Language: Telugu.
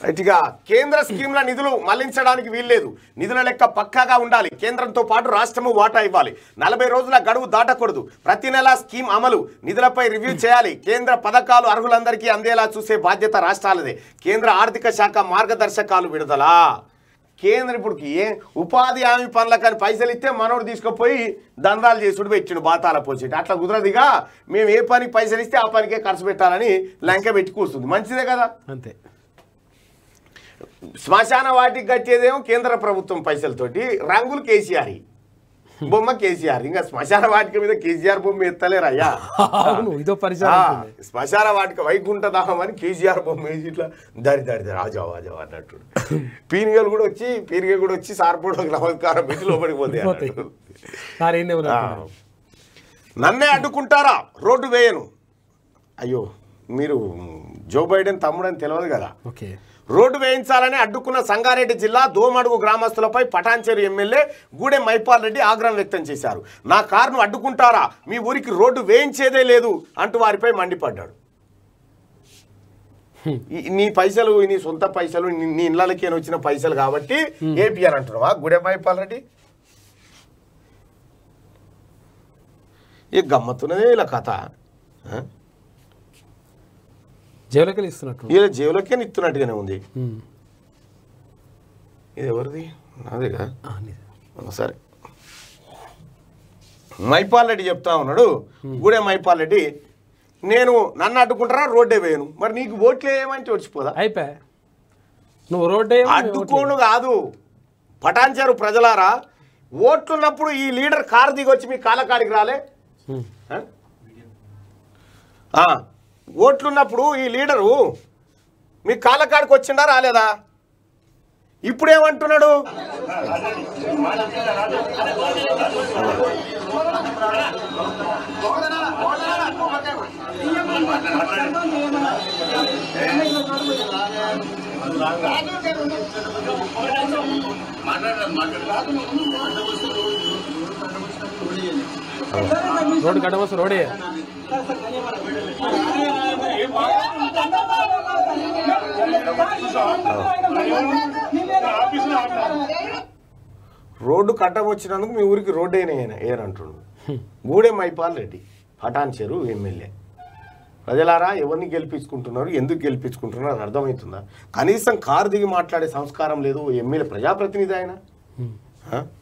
గట్టిగా కేంద్ర స్కీమ్ల నిధులు మళ్లించడానికి వీల్లేదు నిధుల లెక్క పక్కాగా ఉండాలి కేంద్రంతో పాటు రాష్ట్రము వాటా ఇవ్వాలి నలభై రోజుల గడువు దాటకూడదు ప్రతి నెల స్కీమ్ అమలు నిధులపై రివ్యూ చేయాలి కేంద్ర పథకాలు అర్హులందరికీ అందేలా చూసే బాధ్యత రాష్ట్రాలదే కేంద్ర ఆర్థిక శాఖ మార్గదర్శకాలు విడుదల కేంద్ర ఇప్పుడు ఏ ఉపాధి హామీ పనులకని పైసలు ఇస్తే మనోడు తీసుకుపోయి దందాలు చేసుడు పెట్టిండు బాతాల పోసేటి అట్లా కుదరదుగా మేము ఏ పని పైసలు ఇస్తే ఆ పనికే ఖర్చు పెట్టాలని లంక పెట్టి కూర్చుంది మంచిదే కదా అంతే శ్మశాన వాటికి కట్టేదేమో కేంద్ర ప్రభుత్వం పైసలతోటి రంగులు కేసీఆర్ బొమ్మ కేసీఆర్ ఇంకా శ్మశాన వాటిక మీద కేసీఆర్ బొమ్మ ఎత్తలేరయ్యా అవును ఇదో పరిచయం ఆ, ఉంటుంది. శ్మశాన వాటిక వైకుంఠ దాహం అని కేసీఆర్ బొమ్మ వేసి ఇట్లా దరి దరి దరి ఆజావు ఆజావు అన్నట్టు పీనిగలు కూడా వచ్చి పీనిగ కూడా వచ్చి సార్పోడు నమస్కారం పెట్టి లోపలికి పోతాయి పోతాయి. అన్నట్టు. సార్ ఏందే ఆ. నన్నే అడ్డుకుంటారా రోడ్డు వేయను అయ్యో మీరు జో బైడెన్ తమ్ముడని తెలియదు కదా ఓకే రోడ్డు వేయించాలని అడ్డుకున్న సంగారెడ్డి జిల్లా దోమడుగు గ్రామస్తులపై పటాన్చేరు ఎమ్మెల్యే గూడెం మైపాల్ రెడ్డి ఆగ్రహం వ్యక్తం చేశారు నా కారును అడ్డుకుంటారా మీ ఊరికి రోడ్డు వేయించేదే లేదు అంటూ వారిపై మండిపడ్డాడు ఈ- నీ పైసలు నీ సొంత పైసలు నీ- నీ ఇళ్ళకి వచ్చిన పైసలు కాబట్టి ఏపీ అని అంటున్నావా గూడెం మైపాల్ రెడ్డి ఈ గమ్మత్తున్నదే ఇలా కథ ఆ? జైలుకి ఇస్తున్నట్టు ఈయన జేబులోకే ఇస్తున్నట్టుగానే ఉంది ఉమ్. ఇది ఎవరిది నాదేగా ఆ, నిజం. ఆ, సరే మైపాల్ రెడ్డి చెప్తా ఉన్నాడు గూడెం మైపాల్ రెడ్డి నేను నన్ను అడ్డుకుంటారా రోడ్డే వేయను మరి నీకు ఓట్లు వేయమంటే వచ్చిపోదా అయిపోయా నువ్వు రోడ్డు వేయవు, మేము అడ్డుకోను కాదు పటాన్చారు ప్రజలారా ఓట్లున్నప్పుడు ఈ లీడర్ కారు దిగి వచ్చి మీ కాలకాడికి రాలే ఉమ్. ఆ? ఆ, ఓట్లున్నప్పుడు ఈ లీడరు మీ కాలకాడికి వచ్చిండా రాలేదా ఇప్పుడేమంటున్నాడు రోడ్డు గడవసు రోడే రోడ్డు కట్టం వచ్చినందుకు మీ ఊరికి రోడ్డు అయినా ఏనంటుండు గూడెం మైపాల్ రెడ్డి పటాన్ చెరు ఎమ్మెల్యే ప్రజలారా ఎవరిని గెలిపించుకుంటున్నారు ఎందుకు గెలిపించుకుంటున్నారు అది అర్థమవుతుందా కనీసం కారు దిగి మాట్లాడే సంస్కారం లేదు ఎమ్మెల్యే ప్రజాప్రతినిధి ఆయన ఆ?